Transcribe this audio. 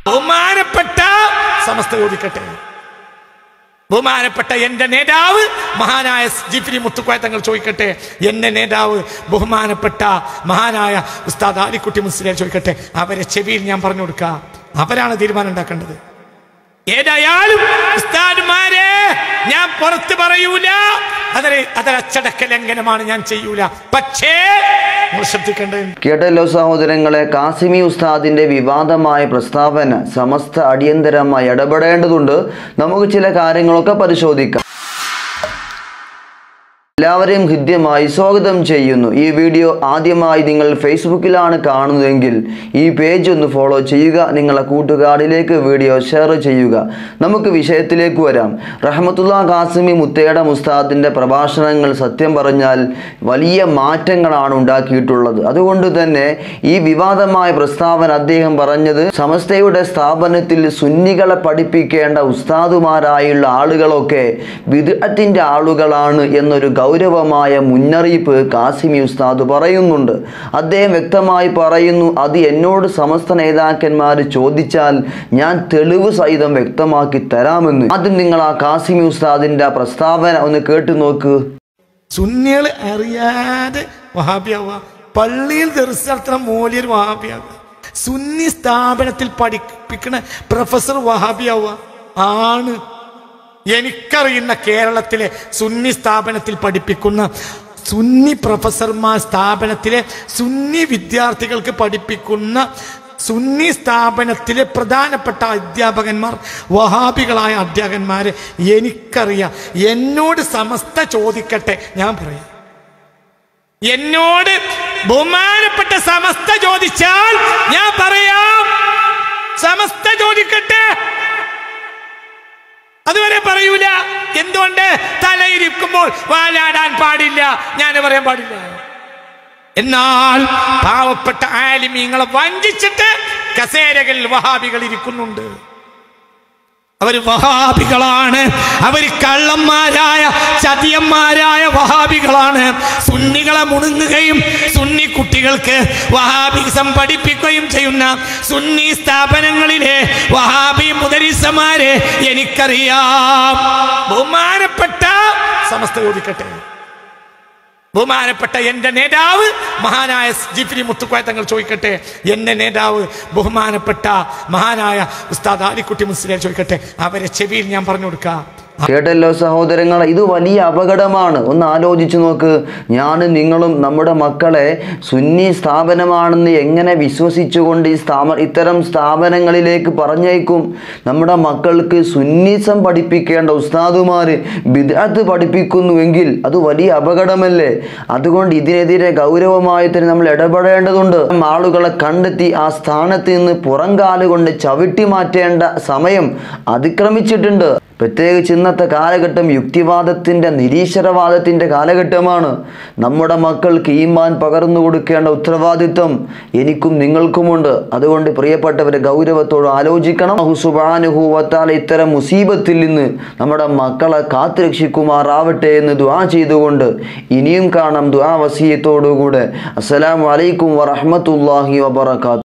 ബഹുമാനപ്പെട്ട സമസ്ത ചോദിക്കട്ടെ ബഹുമാനപ്പെട്ട എന്റെ നേതാവ് മഹാനായ ജിഫ്രി മുത്തുക്കോയ തങ്ങൾ ചോദിക്കട്ടെ എന്റെ നേതാവ് ബഹുമാനപ്പെട്ട മഹാനായ ഉസ്താദ് ആലിക്കുട്ടി മുസ്ലിം ചോദിക്കട്ടെ അവരെ ചെവിയിൽ ഞാൻ പറഞ്ഞു കൊടുക്കാം അവരാണ് തീരുമാനം ഉണ്ടാക്കേണ്ടത് ഏതായാലും ഉസ്താദ്മാരെ ഞാൻ പുറത്ത് പറയൂല അതൊരു അതൊരു അച്ചടക്ക ലംഘനമാണ് ഞാൻ ചെയ്യൂല പക്ഷേ നിങ്ങൾ ശ്രദ്ധിക്കേണ്ടത് കേട്ടല്ലോ സഹോദരങ്ങളെ കാസിമി ഉസ്താദിന്റെ വിവാദമായ പ്രസ്താവന സമസ്ത അടിയന്തരമായി ഇടപെടേണ്ടതുണ്ട് നമുക്ക് ചില കാര്യങ്ങളൊക്കെ പരിശോധിക്കാം എല്ലാവരെയും ഹൃദ്യമായി സ്വാഗതം ചെയ്യുന്നു ഈ വീഡിയോ ആദ്യമായി നിങ്ങൾ ഫേസ്ബുക്കിലാണ് കാണുന്നതെങ്കിൽ ഈ പേജ് ഒന്ന് ഫോളോ ചെയ്യുക നിങ്ങളെ കൂട്ടുകാരിലേക്ക് വീഡിയോ ഷെയർ ചെയ്യുക നമുക്ക് വിഷയത്തിലേക്ക് വരാം റഹ്മത്തുള്ള ഖാസിമി മുത്തേട മുസ്താദിൻ്റെ പ്രഭാഷണങ്ങൾ സത്യം പറഞ്ഞാൽ വലിയ മാറ്റങ്ങളാണ് ഉണ്ടാക്കിയിട്ടുള്ളത് അതുകൊണ്ട് തന്നെ ഈ വിവാദമായ പ്രസ്താവന അദ്ദേഹം പറഞ്ഞത് സമസ്തയുടെ സ്ഥാപനത്തിൽ സുന്നികളെ പഠിപ്പിക്കേണ്ട ഉസ്താദുമാരായുള്ള ആളുകളൊക്കെ വിദഗ്ധത്തിൻ്റെ ആളുകളാണ് എന്നൊരു ഗൗരവമായ മുന്നറിയിപ്പ് കാസിമി ഉസ്താദ് പറയുന്നുണ്ട് അദ്ദേഹം വ്യക്തമായി പറയുന്നു അത് എന്നോട് സമസ്ത നേതാക്കന്മാർ ചോദിച്ചാൽ ഞാൻ തെളിവ് സഹിതം വ്യക്തമാക്കി തരാമെന്ന് ആദ്യം നിങ്ങൾ ആ കാസിമി ഉസ്താദിന്റെ ആ പ്രസ്താവന ഒന്ന് കേട്ടു നോക്ക് സുന്നികൾ അറിയാതെ വഹാബിയാവുക പള്ളിയിൽ ദർശനം മൂലിയർ വഹാബിയാവുക സുന്നി സ്ഥാപനത്തിൽ പഠിപ്പിക്കുന്ന പ്രൊഫസർ വഹാബിയാവുക ആണ് എനിക്കറിയുന്ന കേരളത്തിലെ സുന്നി സ്ഥാപനത്തിൽ പഠിപ്പിക്കുന്ന സുന്നി പ്രൊഫസർമാർ സ്ഥാപനത്തിലെ സുന്നി വിദ്യാർത്ഥികൾക്ക് പഠിപ്പിക്കുന്ന സുന്നി സ്ഥാപനത്തിലെ പ്രധാനപ്പെട്ട അധ്യാപകന്മാർ വഹാബികളായ അധ്യാപകന്മാരെ എനിക്കറിയാം എന്നോട് സമസ്ത ചോദിക്കട്ടെ ഞാൻ പറയാം എന്നോട് ബഹുമാനപ്പെട്ട സമസ്ത ചോദിച്ചാൽ ഞാൻ പറയാം സമസ്ത ചോദിക്കട്ടെ അതുവരെ പറയൂല എന്തുകൊണ്ട് തലയിരിക്കുമ്പോൾ വാലാടാൻ പാടില്ല ഞാൻ പറയാൻ പാടില്ല എന്നാൽ പാവപ്പെട്ട ആലിമീങ്ങളെ വഞ്ചിച്ചിട്ട് കസേരകളിൽ വഹാബികൾ ഇരിക്കുന്നുണ്ട് അവർ വഹാബികളാണ് അവർ കള്ളന്മാരായ ചതിയന്മാരായ വഹാബികളാണ് സുന്നികളെ മുണുങ്ങുകയും സുന്നി കുട്ടികൾക്ക് വഹാബിസം പഠിപ്പിക്കുകയും ചെയ്യുന്ന സുന്നി സ്ഥാപനങ്ങളിലെ വഹാബി മുദരിസമാരെ എനിക്കറിയാം ബഹുമാനപ്പെട്ട സമസ്ത ചോദിക്കട്ടെ ബഹുമാനപ്പെട്ട എന്റെ നേതാവ് മഹാനായ ജിഫ്രി മുത്തുക്കോയ തങ്ങൾ ചോദിക്കട്ടെ എന്റെ നേതാവ് ബഹുമാനപ്പെട്ട മഹാനായ ഉസ്താദ് ആലിക്കുട്ടി മുസ്ലിം ചോദിക്കട്ടെ അവരെ ചെവിയിൽ ഞാൻ പറഞ്ഞു കൊടുക്കാം കേട്ടല്ലോ സഹോദരങ്ങളെ ഇത് വലിയ അപകടമാണ് ഒന്ന് ആലോചിച്ചു നോക്ക് ഞാനും നിങ്ങളും നമ്മുടെ മക്കളെ സുന്നി സ്ഥാപനമാണെന്ന് എങ്ങനെ വിശ്വസിച്ചുകൊണ്ട് ഈ സ്ഥാപ ഇത്തരം സ്ഥാപനങ്ങളിലേക്ക് പറഞ്ഞേക്കും നമ്മുടെ മക്കൾക്ക് സുന്നിസം പഠിപ്പിക്കേണ്ട ഉസ്താദുമാർ ബിദഅത്ത് പഠിപ്പിക്കുന്നുവെങ്കിൽ അത് വലിയ അപകടമല്ലേ അതുകൊണ്ട് ഇതിനെതിരെ ഗൗരവമായി തന്നെ നമ്മൾ ഇടപെടേണ്ടതുണ്ട് ആളുകളെ കണ്ടെത്തി ആ സ്ഥാനത്ത് നിന്ന് പുറംകാലുകൊണ്ട് ചവിട്ടി മാറ്റേണ്ട സമയം അതിക്രമിച്ചിട്ടുണ്ട് പ്രത്യേകിച്ച് ഇന്നത്തെ കാലഘട്ടം യുക്തിവാദത്തിൻ്റെ നിരീശ്വരവാദത്തിൻ്റെ കാലഘട്ടമാണ് നമ്മുടെ മക്കൾക്ക് ഈമാൻ പകർന്നു കൊടുക്കേണ്ട ഉത്തരവാദിത്വം എനിക്കും നിങ്ങൾക്കുമുണ്ട് അതുകൊണ്ട് പ്രിയപ്പെട്ടവരെ ഗൗരവത്തോട് ആലോചിക്കണം സുബാനുഭൂവത്താൽ ഇത്തരം മുസീബത്തിൽ നിന്ന് നമ്മുടെ മക്കളെ കാത്തുരക്ഷിക്കുമാറാവട്ടെ എന്ന് ദുആ ചെയ്തുകൊണ്ട് ഇനിയും കാണാം ദുആ വസീയത്തോടുകൂടെ അസ്സലാമു അലൈക്കും വറഹ്മത്തുള്ളാഹി വബറകാത്തു